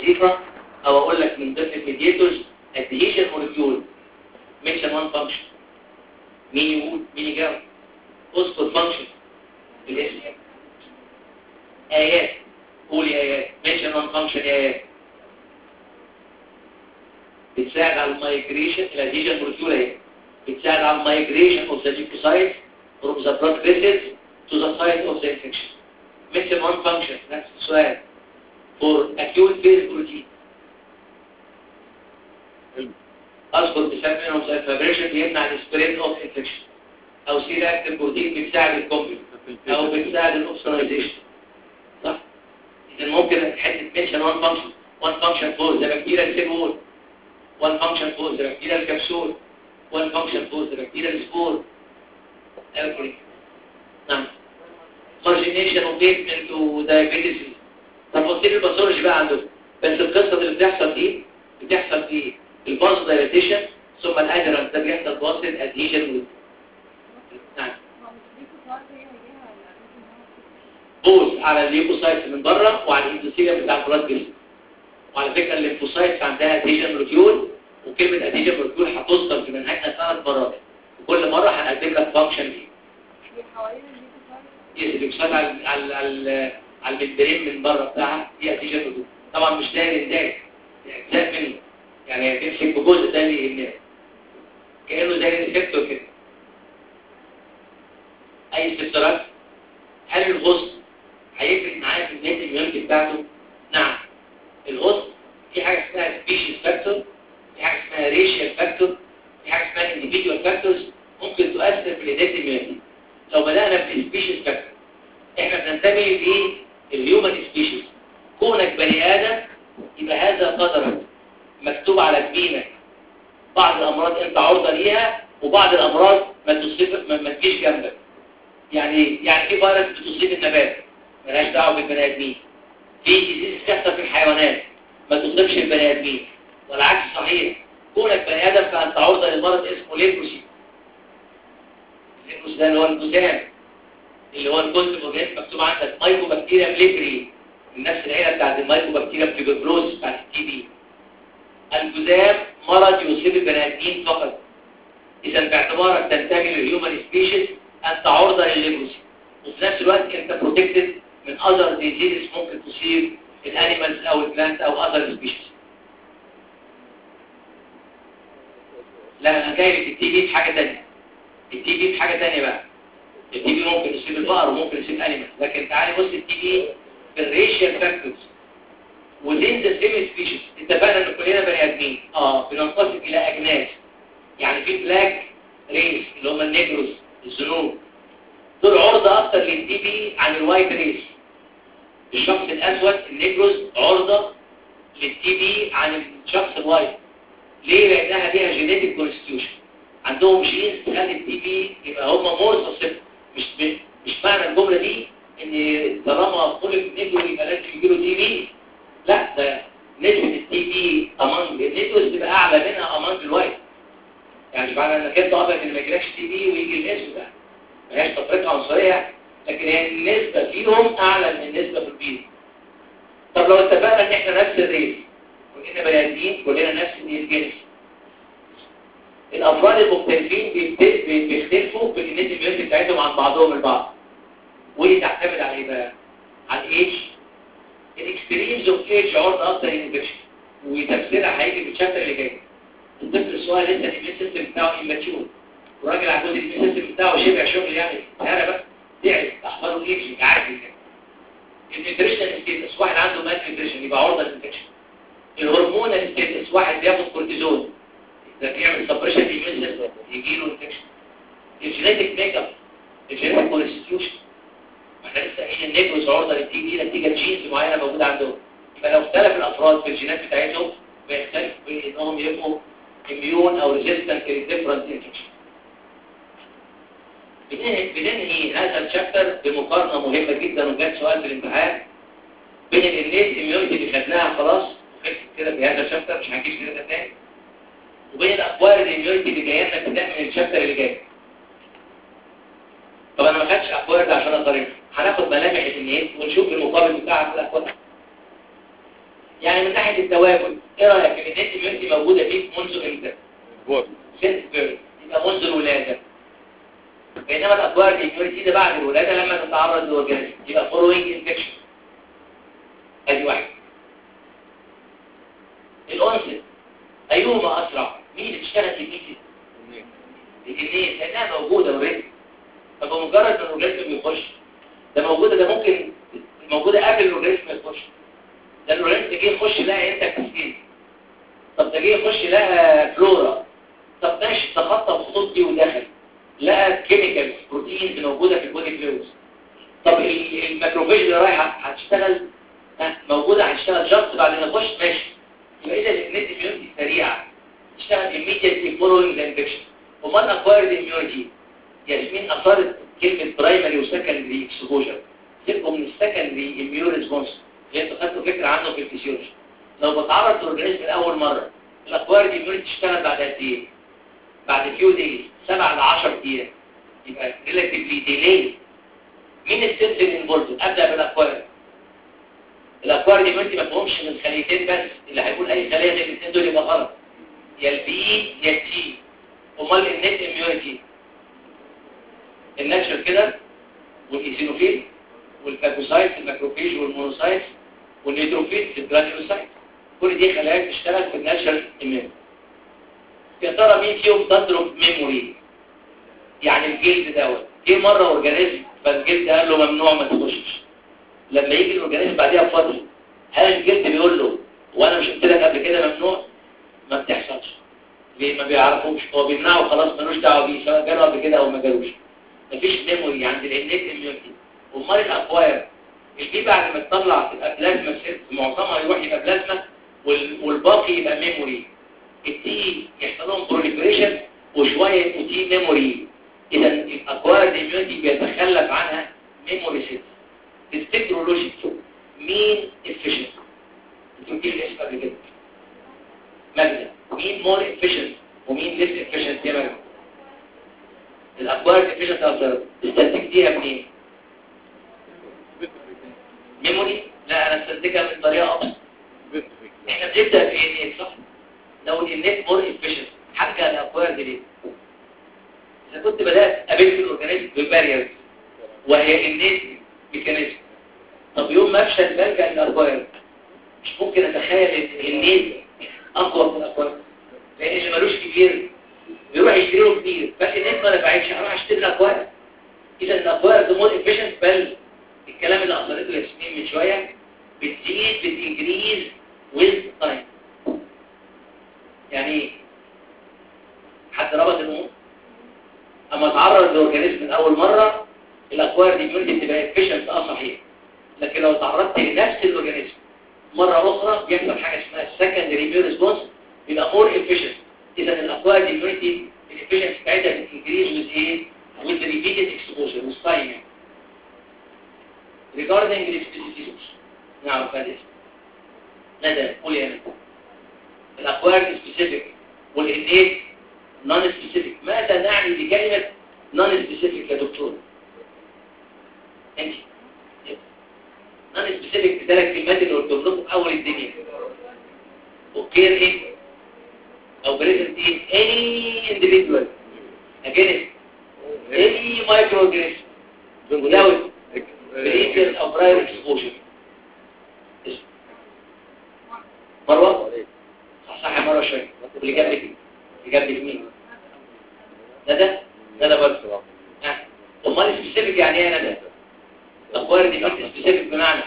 وظيفه او اقول لك من ضمن الميديتورز ادهيشن مولكيول منشن وان فانكشن مين يقول مين يجاوب اذكر فانكشن بالاسم ايات قول يا ايات منشن وان فانكشن يا ايات بتساعد على المايجريشن الادهيشن مولكيول اهي بتساعد على المايجريشن اوف ذا ليوكوسايت from the blood vessels to the site of the infection. Mention one function, that's السؤال. For acute phase protein. أذكر بسبب منهم زي الفابريشن بيمنع السبريد اوف انفكشن أو سي رياكتيف بروتين بتساعد الكومبل أو بتساعد الاوبسونايزيشن صح؟ إذا ممكن حتة منشن وان فانكشن وان فانكشن فور ذا بكتيريا سيبول وان فانكشن فور ذا بكتيريا كبسول وان فانكشن فور ذا بكتيريا سبور every نعم margination وبيتمنت ودايابيتس طب وصير الباثولوجي بقى عنده بس القصه اللي بتحصل دي بتحصل في الباز دايليتيشن ثم الادرنس ده بيحصل بواسطه ادهيجن نعم بوز على الليوكوسايتس من بره وعلى الاندوثيليوم بتاع البلاد جسم وعلى فكره الليمفوسايتس عندها ادهيجن مولكيول وكلمه ادهيجن مولكيول هتذكر في منهجنا ثلاث مرات وكل مرة هنقدم لك فانكشن دي يس الليوكوسايت على على على على الممبرين من بره بتاعها دي ادهيجن مولكيول طبعا مش داير انداج اجزاء منه يعني هتمسك بجزء ده اللي كانه زي الانفكتور كده اي استفسارات هل الغصن هيفرق معايا في النت الميونتي بتاعته نعم الغصن في حاجه اسمها سبيشيز فاكتور في حاجه اسمها ريشيال فاكتور في حاجه اسمها individual فاكتورز ممكن تؤثر في النت الميونتي لو بدانا بالسبيشيز فاكتور احنا بننتمي للهيومن سبيشيز كونك بني ادم يبقى هذا قدرك مكتوب على جبينك بعض الامراض انت عرضه ليها وبعض الامراض ما تصيب ما, ما تجيش جنبك يعني يعني في فيروس بتصيب النبات ملهاش دعوه بالبني ادمين في ديزيز بتحصل في الحيوانات ما تصيبش البني ادمين والعكس صحيح كونك بني ادم فانت عرضه للمرض اسمه ليبروسي الليبروسي ده اللي هو الجذام اللي هو الجزء اورجانيزم مكتوب عندك مايكوبكتيريا ليبري من نفس العيله بتاعت المايكوبكتيريا تيوبروز بتاعت التي بي الجذام مرض يصيب البني ادمين فقط اذا باعتبارك تنتمي للهيومن سبيشيز انت عرضه للليبروسي وفي نفس الوقت انت بروتكتد من اذر ديزيز ممكن تصيب الانيمالز او البلانت او اذر سبيشيز لا انا جاي لك التي بي في حاجه ثانيه التي بي في حاجه ثانيه بقى التي بي ممكن يصيب البقر وممكن يصيب انيمال لكن تعالي بص التي بي بالريشيال فاكتورز within the same species اتفقنا ان كلنا بني ادمين اه بننقسم الى اجناس يعني في بلاك ريس اللي هم النيجروس الذنوب دول عرضة اكتر للتي بي عن الوايت ريس الشخص الاسود النيجروس عرضة للتي بي عن الشخص الوايت ليه لانها ليها جينيتك كونستيوشن عندهم جينز تخلي التي بي يبقى هم مور سسبت مش ب... مش معنى الجمله دي ان طالما خلق نيجرو يبقى لازم يجيله تي بي لا ده نسبه التي بي امانج النيجروس تبقى اعلى منها امانج الوايت يعني مش معنى انك انت ابيض ان ما يجيلكش تي بي ويجي الاسود ده ملهاش تفرقه عنصريه لكن هي النسبه فيهم اعلى من النسبه في البيض طب لو اتفقنا ان احنا نفس الريس كلنا بني ادمين كلنا نفس الجنس الافراد المختلفين بيختلفوا في النسبه البيولوجيه بتاعتهم عن بعضهم البعض ودي تعتمد على ايه بقى على الايدج الاكستريمز اوف ايدج عرض اكتر للانفكشن وتفسيرها هيجي في الشابتر اللي جاي الطفل الصغير لسه الاميون سيستم بتاعه اماتيور والراجل عجوز الاميون سيستم بتاعه شبع شغل يعني انا بقى تعب احمره ايدج عادي كده النيوتريشنال ستيتس واحد عنده مال نيوتريشن يبقى عرضه للانفكشن الهرمونال ستيتس واحد بياخد كورتيزون ده بيعمل سبريشن للاميون سيستم يجي له انفكشن الجينيتك ميك اب الجينيتك كونستيوشن احنا لسه قايلين النيجروس عرضه للتي بي نتيجه جينز معينه موجوده عندهم يبقى لو اختلف الافراد في الجينات بتاعتهم بيختلف بانهم يبقوا اميون او ريزيستنت لديفرنت انفكشن بننهي هذا الشابتر بمقارنه مهمه جدا وجات سؤال في الامتحان بين الانيت اميونيتي اللي خدناها خلاص خدت كده في هذا الشابتر مش هنجيب كده تاني وبين الاكوار الاميونيتي اللي جايه لنا ابتداء من الشابتر اللي جاي طب انا ما خدتش اكوار ده عشان اقارنها هناخد ملامح الانيت ونشوف المقابل بتاعها في الاكوار يعني من ناحيه التواجد ايه رايك ان النت اميونيتي موجوده فيك منذ امتى بور سنس بيرث يبقى منذ الولاده بينما الاكوار الاميونيتي ده بعد الولاده لما تتعرض لورجانيزم يبقى فولوينج انفكشن ادي واحد الانسل ايهما اسرع مين اللي بيشتغل ايميديت الجنين لانها موجوده اوريدي فبمجرد ما الاورجانيزم بيخش ده موجوده ده ممكن موجوده قبل الاورجانيزم ما يخش ده الاورجانيزم جه يخش لقى انت كسكين طب ده جه يخش لقى فلورا طب ماشي تخطى الخطوط دي ودخل لقى كيميكالز بروتينز موجوده في البودي فلويدز طب ال- الماكروفيج اللي رايحه هتشتغل ها، موجوده هتشتغل جاست بعد ما يخش ماشي يبقى اذا النت immunity سريعه تشتغل immediately following the infection امال acquired immunity ياسمين اثارت كلمه برايمري وسكندري اكسبوجر سيبكم من السكندري immune response اللي انتوا خدتوا فكره عنه في الفسيولوجي لو بتعرض للاورجانيزم لاول مره الاكوارد immunity تشتغل بعد قد ايه بعد فيو دايز 7 ل 10 ايام يبقى ريلاتيفلي ديلي مين السيلز اللي انفولد ابدا بالاكوارد الاكوارد immunity ما تقومش من خليتين بس اللي هيكون اي خليه زي الاثنين دول يبقى غلط يا البي يا التي امال النت اميونيتي الناتشر كده والايزينوفيل والفاجوسايت الماكروفيج والمونوسايت والنيتروفيل الجرانيولوسايت كل دي خلايا بتشتغل في الناتشر اميونيتي يا ترى مين فيهم تضرب ميموري يعني الجلد دوت جه مره اورجانيزم فالجلد قال له ممنوع ما تخشش لما يجي الاورجانيزم بعديها بفتره هل الجلد بيقول له وانا مش قلت لك قبل كده ممنوع ما بتحصلش ليه ما بيعرفوش هو بيمنعه خلاص ملوش دعوه بيه سواء جاله قبل كده او ما جالوش مفيش ميموري عند الانيت اميونيتي امال الاكواير البي بعد ما تطلع تبقى بلازما سيت معظمها يروح يبقى بلازما وال- والباقي يبقى ميموري التي يحصل لهم بروليفريشن وشويه يبقوا تي ميموري اذا الاكوايرد اميونيتي بيتخلف عنها ميموري سيت تفتكروا لوجيك مين افيشنت انتوا قلتوا لي اسم قبل كده ماجدا مين مور افيشنت ومين ليس افيشنت يا ماجدا الاكوايرد افيشنت اكتر تستنتجيها منين ميموري لا انا استنتجها من طريقه ابسط احنا بنبدا في النت صح لو النت مور افيشنت حاجه الاكوايرد ليه اذا كنت بدات قابلت الاورجانيزم بباريرز وهي النت ميكانيزم طب يوم ما افشل بلجا للاكوايرد مش ممكن اتخيل ان النت اقوى من الاكوايرد لان اللي ملوش كبير بيروح يشتري له كتير بس النت ما نفعتش هروح اشتري الاكوايرد اذا الاكوايرد مور افيشنت بل الكلام اللي اثرته ياسمين من شويه بتزيد بتنجريز ويز تايم يعني ايه حد ربط الامور اما تعرض لاورجانيزم من اول مره الاكوار دي ممكن تبقى افيشنت اه صحيح لكن لو تعرضت لنفس الاورجانيزم مره اخرى بيحصل حاجه اسمها السكندري ميو ريسبونس بيبقى مور افيشنت اذا الاكوار دي ميونيتي الافيشنس بتاعتها بتنكريز ويز ايه with repeated exposure with time regarding the specificities نعرف هذا ندى قول يا ندى الاكوار سبيسيفيك والانيت نون سبيسيفيك ماذا نعني بكلمه نون سبيسيفيك يا دكتور انت نون سبيسيفيك بثلاث كلمات اللي قلتهم لكم في اول الدنيا اوكير ايه او بريزنت ايه any individual against any microorganism without previous or prior exposure مروه صح صح مروه شويه اللي جاب لك اللي جاب لك مين ندى ندى برضه ها امال سبيسيفيك يعني ايه يا ندى الاخبار دي بس سبيسيفيك بمعنى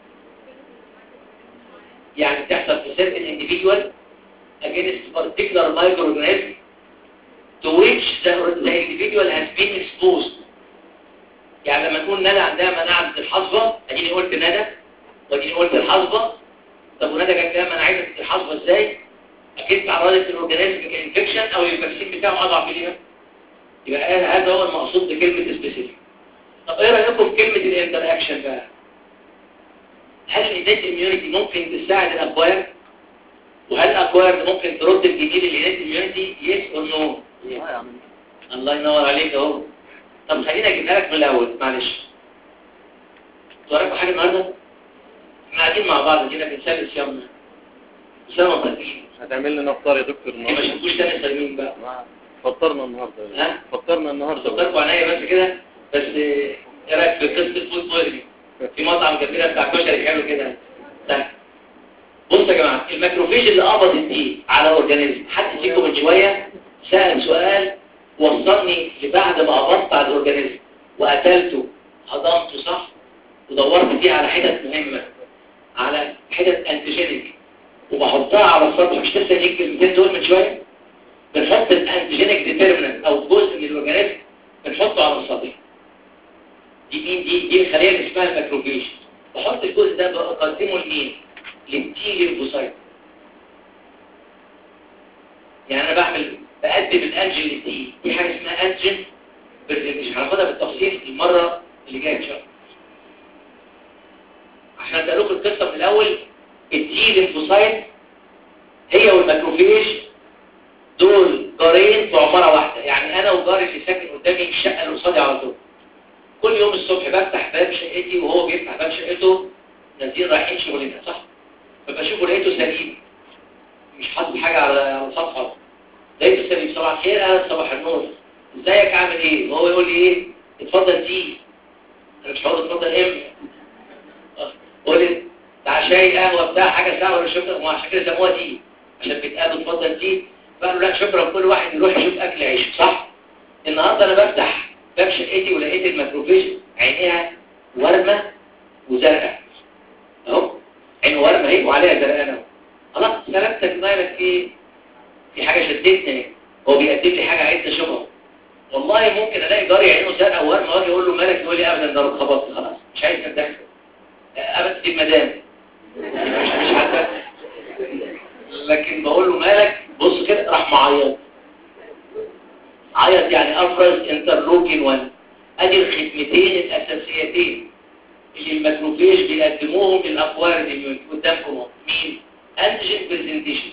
يعني بتحصل في certain individual against particular microorganism to which the, the individual has been exposed يعني لما نقول ندى عندها مناعة ضد الحصبة اديني قلت ندى واديني قلت الحصبة طب وندى جت لها مناعة ضد الحصبة ازاي؟ اكيد تعرضت للاورجانيزم كانفكشن او الفاكسين بتاعه اضعف ليها يبقى هذا هو المقصود بكلمة سبيسيفيك طب ايه رايكم في كلمة الانتر اكشن بقى؟ هل الانيت اميونيتي ممكن تساعد الاكوار؟ وهل الاكوار ممكن ترد الجديد الانيت اميونيتي؟ يس اور نو؟ الله ينور عليك اهو طب خلينا اجيبها لك من الاول معلش وراكم حاجه النهارده احنا قاعدين مع بعض كده بنسلي صيامنا سنة طيبين هتعمل لنا افطار يا دكتور ما النهارده شفتوش تاني سلمين بقى ما فطرنا النهارده ها؟ فطرنا النهارده صدقوا عينيا بس كده بس ايه رايك في قصه فود بويزنج في مطعم كبيره بتاع كشري حلو كده ده بصوا يا جماعه الماكروفيج اللي قبضت دي على اورجانيزم حد فيكم من شويه سال سؤال وصلني لبعد ما قبضت على الاورجانيزم وقتلته هضمته صح ودورت فيه على حتت مهمه على حتت انتيجينيك وبحطها على السطح مش لسه ليك الكلمتين دول من شويه بنحط الانتيجينيك ديترمينانت او جزء من الاورجانيزم بنحطه على السطح دي مين دي دي الخليه اللي اسمها الماكروفيج بحط الجزء ده بقدمه لمين للتي ليمفوسايت يعني انا بعمل بقدم الانجين للتي دي حاجه اسمها انجين برزنتيشن هناخدها بالتفصيل المره اللي جايه ان شاء الله عشان ابدا لكم القصه من الاول التي ليمفوسايت هي والماكروفيج دول جارين في عماره واحده يعني انا وجاري اللي ساكن قدامي الشقه اللي قصادي على طول كل يوم الصبح بفتح باب شقتي وهو بيفتح باب شقته نازلين رايحين شغلنا صح فبشوفه لقيته سليم مش حاطط حاجه على على صفحه لقيته سليم صباح الخير اهلا صباح النور ازيك عامل ايه وهو يقول لي ايه اتفضل تي انا مش هقول اتفضل ام قول لي بتاع شاي قهوه بتاع حاجه ساعه ولا شكرا ما عشان كده سموها تي عشان بيتقالوا اتفضل تي فقالوا لا شكرا كل واحد يروح يشوف اكل عيشه صح النهارده انا بفتح باب شقتي ولقيت الماكروفيج عينيها ورمه وزرقاء اهو عين ورمه اهي وعليها زرقاء اهو خلاص سلامتك مالك ايه في حاجه شدتني هو بيقدم لي حاجه عايز اشوفها والله ممكن الاقي جاري عينه زرقاء ورمه واجي اقول له مالك يقول لي ابدا ده انا اتخبطت خلاص مش عايز اتدخل ابدا دي المدام مش مش عارفه لكن بقول له مالك بص كده راح معيط عيط يعني افرز انترلوكين 1 ادي الخدمتين الاساسيتين اللي الماكروفيج بيقدموهم للاقوار الاميون قدامكم اهو مين انتيجين برزنتيشن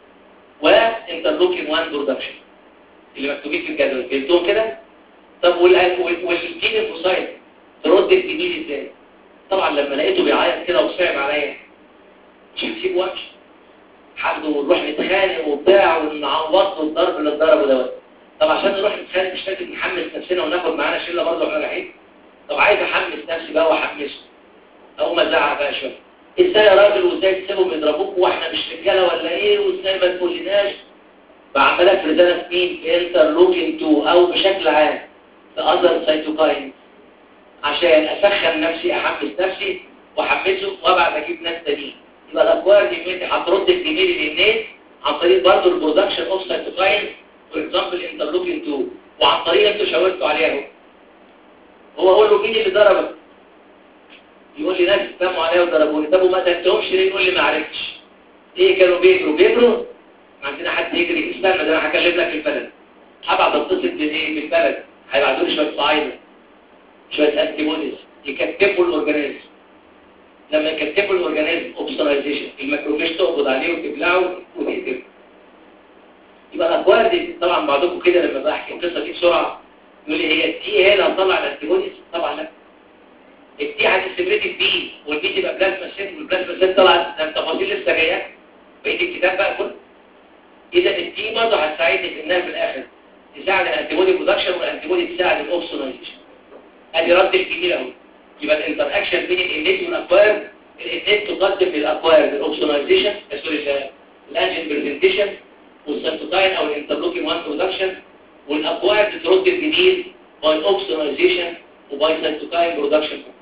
وانترلوكين 1 برودكشن اللي مكتوبين في الجدول فهمتهم كده طب والتين انفوسايت ترد الجميل ازاي طبعا لما لقيته بيعيط كده وصعب عليا مش هسيبه وامشي حد ونروح نتخانق وبتاع ونعوض له الضرب اللي اتضربه دوت طب عشان نروح نتخانق مش لازم نحمس نفسنا وناخد معانا شله برضه واحنا رايحين طب عايز احمس نفسي بقى واحمسه اقوم ازعق بقى شويه ازاي يا راجل وازاي تسيبهم يضربوك واحنا مش رجاله ولا ايه وازاي ما تقولناش بعمل افرز انا في مين في انترلوكين 2 او بشكل عام في اذر سيتوكاين عشان اسخن نفسي احمس نفسي واحمسه وابعد اجيب ناس تانيين يبقى الاكوار دي هترد الجميل للناس عن طريق برضه البرودكشن اوف سيتوكاين فور اكزامبل انترلوكين 2 وعن طريق انتوا شاورتوا عليها اهو هو اقول له مين اللي ضربك يقول لي ناس اتفهموا عليا وضربوني طب وما تنتهمش ليه يقول لي ما عرفتش ايه كانوا بيجروا بيجروا ما عندنا حد يجري استنى ده انا هكلم لك البلد هبعت اتصل بالايه بالبلد هيبعتوا لي شويه صعايده شويه انتي بوديز يكتبوا الاورجانيزم لما يكتبوا الاورجانيزم اوبسونايزيشن الماكروفيج تقبض عليه وتبلعه وتقتله يبقى الاكوار دي طبعا بعضكم كده لما بحكي القصه دي بسرعه يقول لي هي التي هي اللي هتطلع الانتي بوديز طبعا لا التي هتستمرت البي والبي تبقى بلازما سيت والبلازما سيت طلعت ده التفاصيل لسه جايه بقيه الكتاب بقى كله اذا التي برضه هتساعدني في انها في الاخر تساعد الانتي بودي برودكشن والانتي بودي تساعد الاوبسونايزيشن ادي رد الكبير اهو يبقى الانتر اكشن بين الانيت والاكوار الانيت تقدم للاكوار الاوبسونايزيشن سوري الانجين برزنتيشن والسيتوكاين او الانترلوكين 1 برودكشن والاكوار ترد الجديد باي اوبسونايزيشن وباي سيتوكاين برودكشن